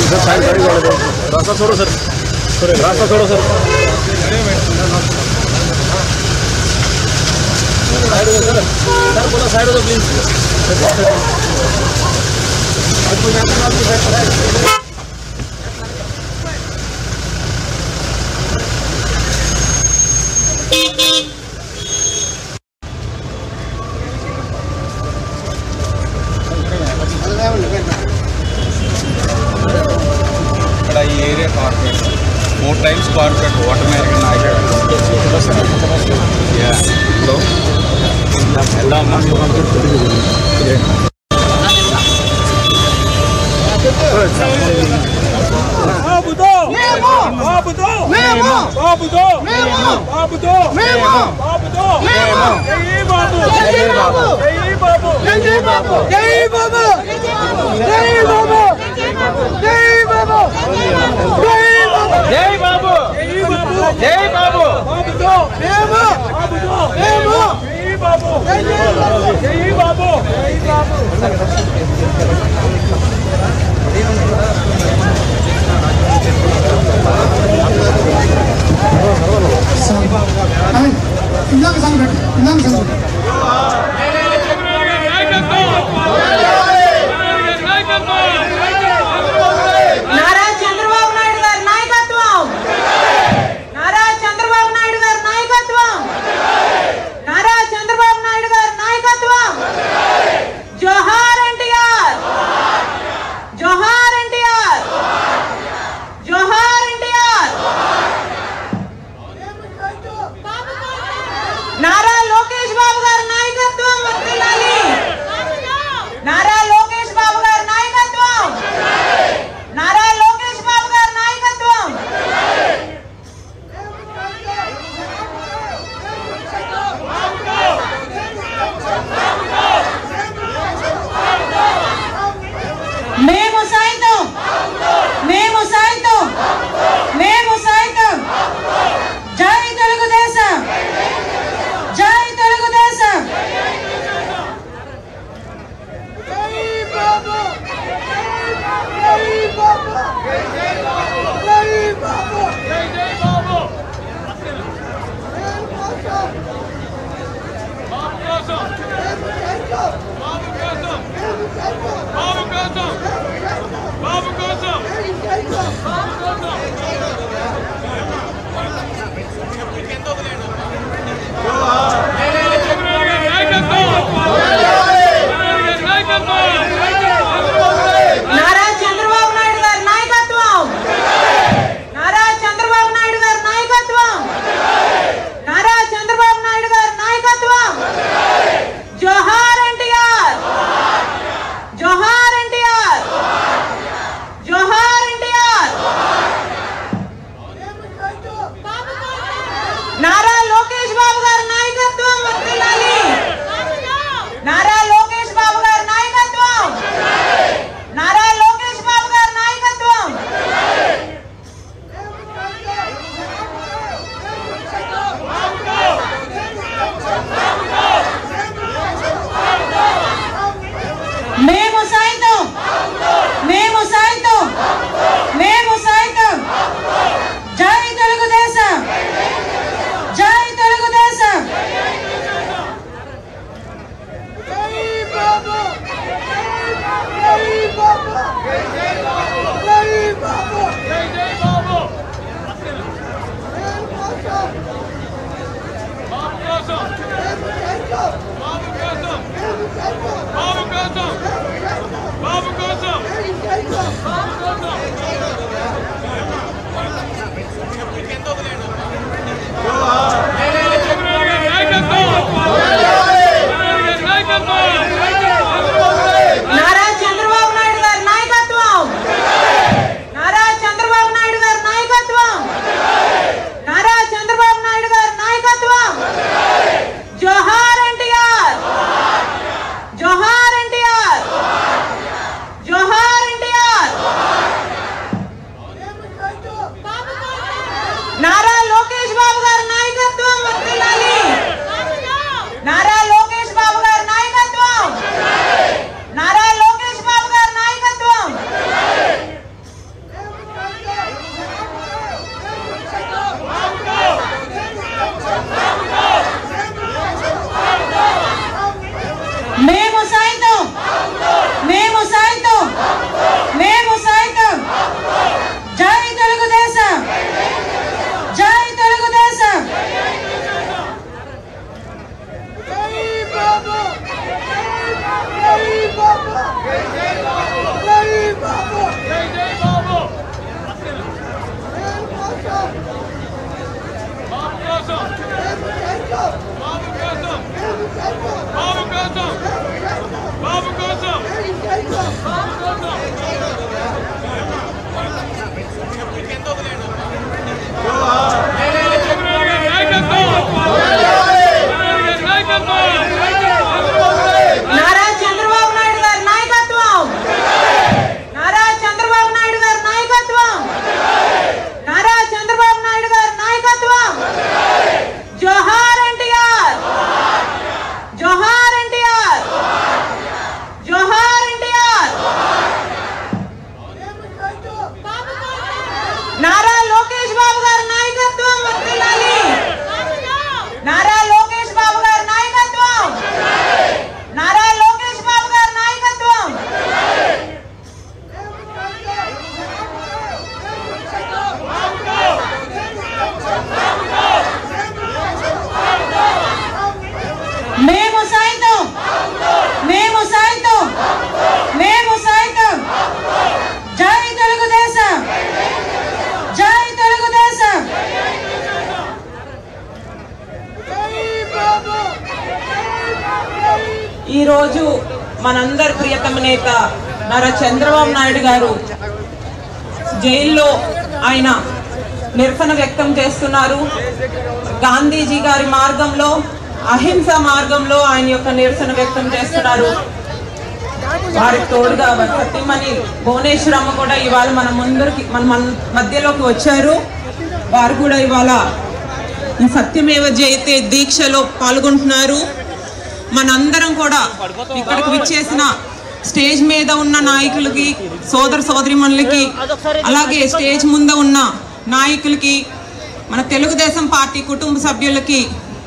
sir side गाड़ी वाले दो रास्ता छोड़ो सर रास्ता छोड़ो सर साइड हो सर सर बोला साइड हो प्लीज ఇక్కడ ఈ ఏరియా కార్పొరేట్ మూడు times corporate water American hello వెళ్దామా బాబుతో బాబుతో బాబుతో బాబుతో బాబుతో జై బాబు జై బాబు జై బాబు జై బాబు జై బాబు జై బాబు జై బాబు జై బాబు జై బాబు బాబుతో మేము బాబుతో మేము జై బాబు జై బాబు జై బాబు ఇందాక సంగతి పెట్టు ఇందాక సంగతి పెట్టు నారా చంద్రబాబు నాయుడు గారి నాయకత్వం నారా చంద్రబాబు నాయుడు గారి నాయకత్వం నారా చంద్రబాబు నాయుడు గారి నాయకత్వం జోహార్ ఎన్టీఆర్ జోహార్ ఎన్టీఆర్ జోహార్ ఎన్టీఆర్ నారా లోకేష్ బాబు గారి నాయకత్వం వర్ధిల్లాలి నారా లోకేష్ బాబు గారి నాయకత్వం నారా లోకేష్ బాబు గారి నాయకత్వం మేము సైతం మేము సైతం మేము సైతం జై తెలుగుదేశం జై తెలుగుదేశం నారా చంద్రబాబు నాయుడు గారి నాయకత్వం నారా చంద్రబాబు నాయుడు గారి నాయకత్వం నారా చంద్రబాబు నాయుడు గారి నాయకత్వం జోహార్ ఎన్టీఆర్ జోహార్ ఎన్టీఆర్ జోహార్ ఎన్టీఆర్ నారా లోకేష్ బాబు గారి నాయకత్వం వర్ధిల్లాలి నారా లోకేష్ బాబు గారి నాయకత్వం నారా లోకేష్ బాబు గారి నాయకత్వం మేము సైతం మేము సైతం మేము సైతం జై తెలుగుదేశం జై తెలుగుదేశం నారా చంద్రబాబు నాయుడు గారి నాయకత్వం నారా చంద్రబాబు నాయుడు గారి నాయకత్వం నారా చంద్రబాబు నాయుడు గారి నాయకత్వం జోహార్ ఎన్టీఆర్ జోహార్ ఎన్టీఆర్ జోహార్ ఎన్టీఆర్ నారా లోకేష్ బాబు గారి నాయకత్వం వర్ధిల్లాలి నారా లోకేష్ బాబు గారి నాయకత్వం నారా లోకేష్ బాబు గారి నాయకత్వం నారా లోకేష్ బాబు గారి నాయకత్వం వర్ధిల్లాలి నారా లోకేష్ బాబు గారి నాయకత్వం నారా లోకేష్ బాబు గారి నాయకత్వం మేము సైతం మేము సైతం మేము సైతం జై తెలుగుదేశం జై తెలుగుదేశం ఈరోజు మనందరి ప్రియతమ నేత నారా చంద్రబాబు నాయుడు గారు జైల్లో ఆయన నిరసన వ్యక్తం చేస్తున్నారు గాంధీజీ గారి మార్గంలో అహింస మార్గంలో ఆయన యొక్క నిరసన వ్యక్తం చేస్తున్నారు వారికి తోడుగా వారి సత్యమణి భువనేశ్వరమ్మ కూడా ఇవాళ మన ముందరికి మన మన మధ్యలోకి వచ్చారు వారు కూడా ఇవాళ ఈ సత్యమేవ జయతే దీక్షలో పాల్గొంటున్నారు మనందరం కూడా ఇక్కడికి విచ్చేసిన స్టేజ్ మీద ఉన్న నాయకులకి సోదర సోదరిమణులకి అలాగే స్టేజ్ ముందు ఉన్న నాయకులకి మన తెలుగుదేశం పార్టీ కుటుంబ సభ్యులకి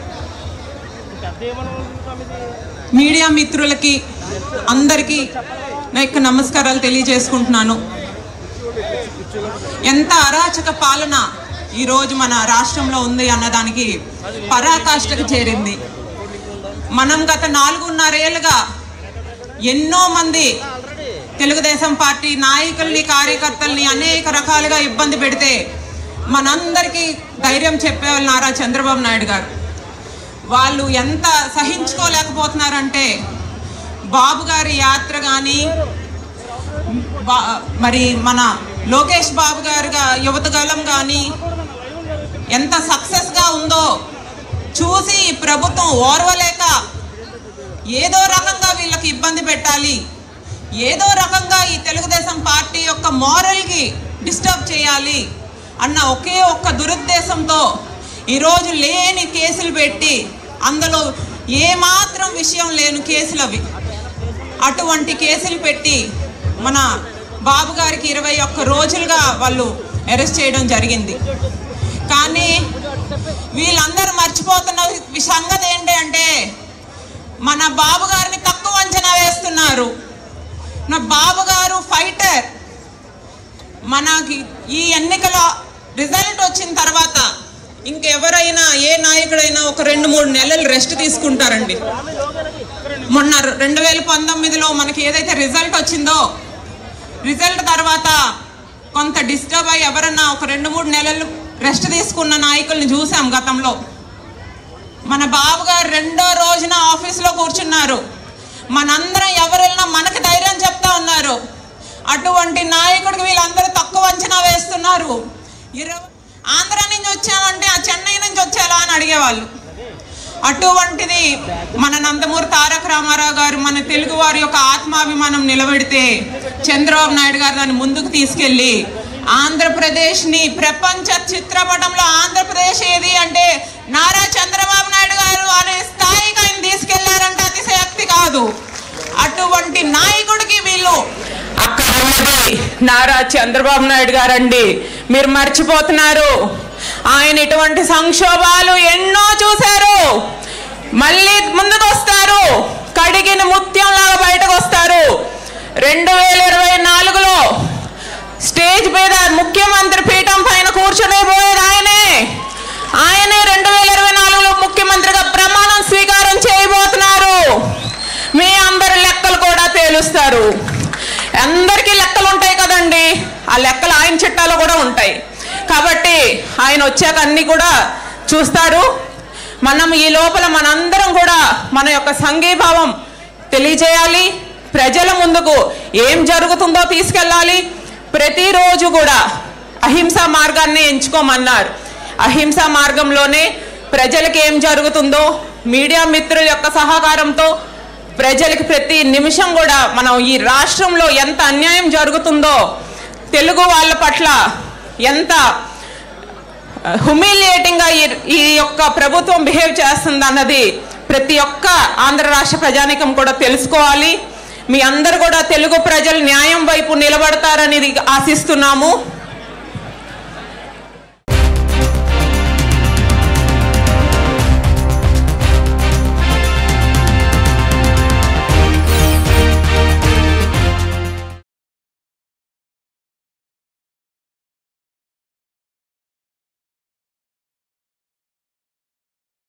మీడియా మిత్రులకి అందరికీ నా యొక్క నమస్కారాలు తెలియజేసుకుంటున్నాను ఎంత అరాచక పాలన ఈరోజు మన రాష్ట్రంలో ఉంది అన్నదానికి పరాకాష్ఠకు చేరింది మనం గత నాలుగున్నరేళ్ళుగా ఎన్నో మంది తెలుగుదేశం పార్టీ నాయకుల్ని కార్యకర్తల్ని అనేక రకాలుగా ఇబ్బంది పెడితే మనందరికీ ధైర్యం చెప్పేవాళ్ళు నారా చంద్రబాబు నాయుడు గారు వాళ్ళు ఎంత సహించుకోలేకపోతున్నారంటే బాబు గారి యాత్ర కానీ మరి మన లోకేష్ బాబు గారుగా యువతగలం కానీ ఎంత సక్సెస్గా ఉందో చూసి ఈ ప్రభుత్వం ఓర్వలేక ఏదో రకంగా వీళ్ళకి ఇబ్బంది పెట్టాలి ఏదో రకంగా ఈ తెలుగుదేశం పార్టీ యొక్క మోరల్కి డిస్టర్బ్ చేయాలి అన్న ఒకే ఒక్క దురుద్దేశంతో ఈరోజు లేని కేసులు పెట్టి అందులో ఏమాత్రం విషయం లేని కేసులు అవి అటువంటి కేసులు పెట్టి మన బాబు గారికి ఇరవై ఒక్క రోజులుగా వాళ్ళు అరెస్ట్ చేయడం జరిగింది కానీ వీళ్ళందరూ మర్చిపోతున్న వి- సంగతి ఏంటి అంటే మన బాబు గారిని తక్కువ అంచనా వేస్తున్నారు నా బాబు గారు ఫైటర్ మనకి ఈ ఎన్నికల రిజల్ట్ వచ్చిన తర్వాత ఇంకెవరైనా ఏ నాయకుడైనా ఒక రెండు మూడు నెలలు రెస్ట్ తీసుకుంటారండి మొన్న రెండు వేల పంతొమ్మిదిలో మనకి ఏదైతే రిజల్ట్ వచ్చిందో రిజల్ట్ తర్వాత కొంత డిస్టర్బ్ అయ్యి ఎవరన్నా ఒక రెండు మూడు నెలలు రెస్ట్ తీసుకున్న నాయకుల్ని చూసాం గతంలో మన బాబు గారు రెండో రోజున ఆఫీస్లో కూర్చున్నారు మనందరం ఎవరెళ్ళినా మనకి ధైర్యం చెప్తా ఉన్నారు అటువంటి నాయకుడికి వీళ్ళందరూ తక్కువ అంచనా వేస్తున్నారు ఇరవై ఆంధ్ర నుంచి వచ్చామంటే ఆ చెన్నై నుంచి వచ్చేలా అని అడిగేవాళ్ళు అటువంటిది మన నందమూరి తారక రామారావు గారు మన తెలుగు వారి యొక్క ఆత్మాభిమానం నిలబెడితే చంద్రబాబు నాయుడు గారు దాన్ని ముందుకు తీసుకెళ్ళి ఆంధ్రప్రదేశ్ని ప్రపంచ చిత్రపటంలో ఆంధ్రప్రదేశ్ ఏది అంటే నారా చంద్రబాబు నాయుడు గారు అనే స్థాయికి ఆయన తీసుకెళ్లారంటే అతిశయక్తి కాదు అటువంటి నాయకుడికి వీళ్ళు అక్కడ ఉన్నది నారా చంద్రబాబు నాయుడు గారండి మీరు మర్చిపోతున్నారు ఆయన ఇటువంటి సంక్షోభాలు ఎన్నో చూశారు మళ్ళీ ముందుకు వస్తారు కడిగిన ముత్యంలాగా బయటకు వస్తారు రెండు వేల ఇరవై నాలుగులో స్టేజ్ మీద ముఖ్యమంత్రి పీఠం పైన కూర్చునే పోయేది ఆయనే ఆయనే రెండు వేల ఇరవై నాలుగులో ముఖ్యమంత్రిగా ప్రమాణం స్వీకారం చేయబోతున్నారు మీ అందరి లెక్కలు కూడా తేలుస్తారు అందరికీ లెక్కలు ఉంటాయి కదండి ఆ లెక్కలు ఆయన చిట్టాలో కూడా ఉంటాయి కాబట్టి ఆయన వచ్చాక అన్ని కూడా చూస్తారు మనం ఈ లోపల మనందరం కూడా మన యొక్క సంఘీభావం తెలియజేయాలి ప్రజల ముందుకు ఏం జరుగుతుందో తీసుకెళ్ళాలి ప్రతిరోజు కూడా అహింసా మార్గాన్ని ఎంచుకోమన్నారు అహింసా మార్గంలోనే ప్రజలకు ఏం జరుగుతుందో మీడియా మిత్రుల యొక్క సహకారంతో ప్రజలకు ప్రతి నిమిషం కూడా మనం ఈ రాష్ట్రంలో ఎంత అన్యాయం జరుగుతుందో తెలుగు వాళ్ళ పట్ల ఎంత హ్యుమిలియేటింగ్గా ఈ ఈ యొక్క ప్రభుత్వం బిహేవ్ చేస్తుంది అన్నది ప్రతి ఒక్క ఆంధ్ర రాష్ట్ర ప్రజానికం కూడా తెలుసుకోవాలి మీ అందరు కూడా తెలుగు ప్రజలు న్యాయం వైపు నిలబడతారని ఆశిస్తున్నాము